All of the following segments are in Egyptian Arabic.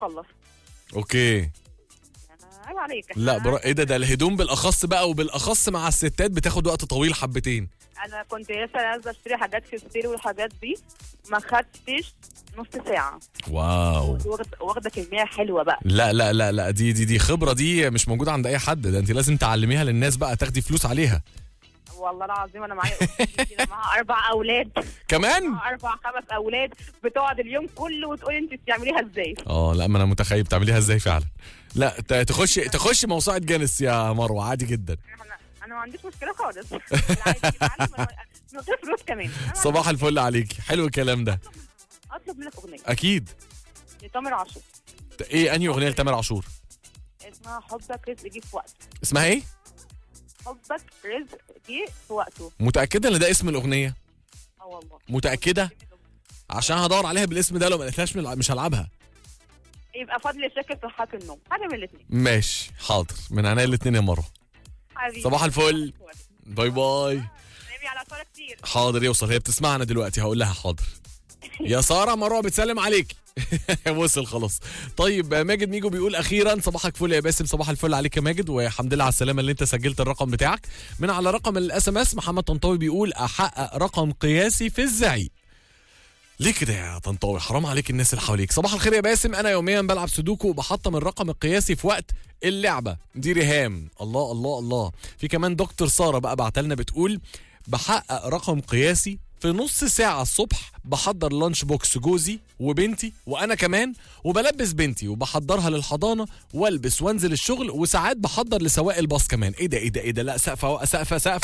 خلص اوكي يعني عيب عليك لا برا... ايه ده ده الهدوم بالاخص بقى وبالاخص مع الستات بتاخد وقت طويل حبتين انا كنت لسه نازله اشتري حاجات في السير والحاجات دي ما خدتش نص ساعه واو واخد- واخده كميه حلوه بقى لا لا لا لا دي دي دي خبره دي مش موجوده عند اي حد ده انت لازم تعلميها للناس بقى تاخدي فلوس عليها والله العظيم انا معايا اختي كده معاها اربع اولاد كمان معاها اربع خمس اولاد بتقعد اليوم كله وتقولي انت بتعمليها ازاي اه لا ما انا متخيل بتعمليها ازاي فعلا لا ت- تخش تخش موسوعه جانس يا مروه عادي جدا انا انا ما عنديش مشكله خالص عايز يتعلم من غير فلوس كمان أنا صباح الفل عليكي حلو الكلام ده اطلب منك اغنيه اكيد لتامر عاشور ت- ايه انهي اغنيه لتامر عاشور اسمها حبك رزق جه في وقته اسمها ايه حبك رزق جه في وقته متاكده ان ده اسم الاغنيه اه والله متاكده عشان هدور عليها بالاسم ده لو ما لقيتهاش من- مش هلعبها يبقى فضل شاكر في حق النوم حاجه من الاثنين ماشي حاضر من عينيا الاثنين يا مروه صباح الفل. باي باي نبي على صوره كتير حاضر يوصل هي بتسمعنا دلوقتي هقول لها حاضر يا ساره مروه بتسلم عليك وصل خلاص طيب ماجد ميجو بيقول اخيرا صباحك فل يا باسم صباح الفل عليك يا ماجد والحمد لله على السلامه اللي انت سجلت الرقم بتاعك من على رقم الاس ام اس محمد طنطاوي بيقول احقق رقم قياسي في الزعيق ليه كده يا طنطاوي حرام عليك الناس اللي حواليك صباح الخير يا باسم انا يوميا بلعب سودوكو وبحطم الرقم القياسي في وقت اللعبه دي ريهام الله الله الله في كمان دكتور ساره بقى بعتلنا بتقول بحقق رقم قياسي في نص ساعة الصبح بحضر لانش بوكس جوزي وبنتي وأنا كمان وبلبس بنتي وبحضرها للحضانة والبس وانزل الشغل وساعات بحضر لسواق الباص كمان ايه ده ايه ده ايه ده لا سقفة سقفة سقفة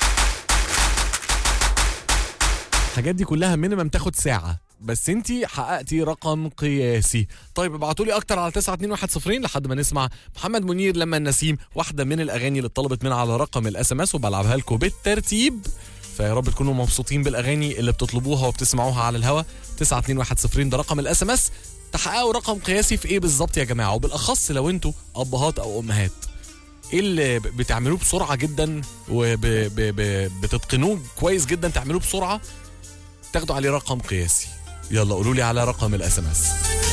الحاجات دي كلها مينيمم تاخد ساعة بس انتي حققتي رقم قياسي طيب ابعتوا لي اكتر على 92110 لحد ما نسمع محمد منير لما النسيم واحدة من الاغاني اللي اتطلبت من على رقم الاس ام اس وبلعبها لكم بالترتيب فيا رب تكونوا مبسوطين بالاغاني اللي بتطلبوها وبتسمعوها على الهوا 92110 ده رقم الاس ام اس تحققوا رقم قياسي في ايه بالظبط يا جماعه وبالاخص لو انتوا ابهات او امهات ايه اللي ب- بتعملوه بسرعه جدا وبتتقنوه كويس جدا تعملوه بسرعه تاخدوا عليه رقم قياسي يلا قولوا لي على رقم الاس ام اس